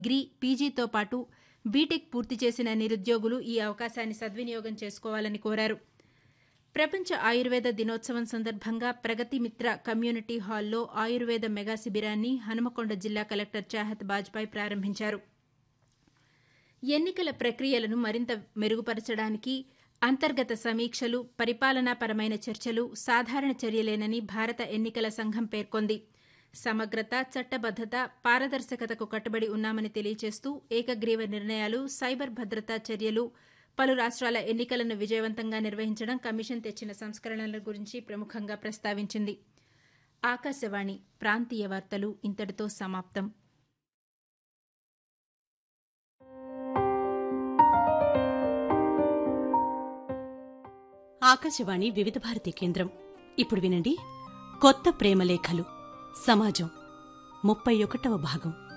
degree పీజీతో పాటు BTech పూర్తి చేసిన నిరుద్యోగులు ఈ అవకాశాన్ని సద్వినియోగం చేసుకోవాలని కోరారు ప్రపంచ ఆయుర్వేద దినోత్సవం సందర్భంగా ప్రగతి మిత్ర కమ్యూనిటీ హాల్లో ఆయుర్వేద మెగా శిబిరాన్ని హనుమకొండ జిల్లా కలెక్టర్ చాహత్ బాజ్పాయ్ ప్రారంభించారు ఎన్నికల ప్రక్రియలను మరింత మెరుగుపరచడానికి అంతర్గత సమీక్షలు పరిపాలనాపరమైన చర్చలు సాధారణ చర్యలేనని భారత ఎన్నికల సంఘం పేర్కొంది సమగ్రత చట్టబద్దత పారదర్శకతకు కట్టుబడి ఉన్నామని తెలియజేస్తూ ఏకగ్రీవ నిర్ణయాలు సైబర్ భద్రతా చర్యలు పలు రాష్ట్రాల ఎన్నికలను విజయవంతంగా నిర్వహించడం కమిషన్ తెచ్చిన సంస్కరణల గురించి ప్రముఖంగా ప్రస్తావించింది ఆకాశవాణి ప్రాంతీయ వార్తలు ఇంతటితో సమాప్తం ఆకాశవాణి వివిధ భారతి కేంద్రం ఇప్పుడు వినండి కొత్త ప్రేమలేఖలు సమాజం ముప్పై ఒకటవ భాగం